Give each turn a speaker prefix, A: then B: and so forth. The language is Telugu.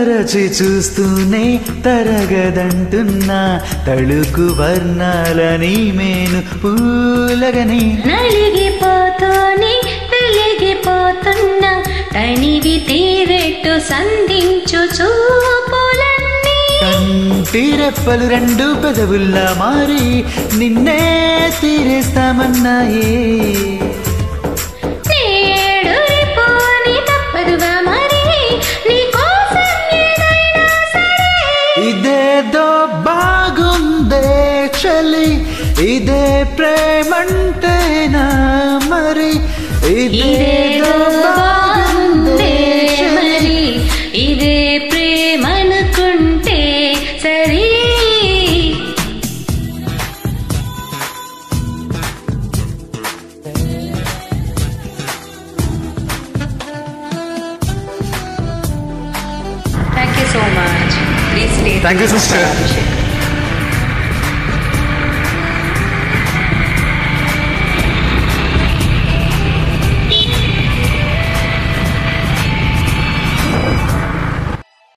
A: తరచి చూస్తూనే తరగదంటున్నా తళుకు వర్ణాలని మేను పూలగని
B: నలిగిపోతూనే వెలిగిపోతున్నా తనివి తీరెట్టు సంధించు చూపులన్నీ
A: కంటి రెప్పలు రెండు పెదవుల్లా మారి నిన్నే తీరేస్తామన్నాయే
B: నేడు రేపోని తప్పదుగా మరి నీ కోసం ఏదైనా సరే
A: ఇదేదో బాగుందే చలి ఇదే ప్రేమంటేనా మరి
B: ఇదేదో బాగుందే మరి ఇదే ప్రేమనుకుంటే సరే Thank you so much. Please stay.
A: Thank you, sister.
B: Abhishek.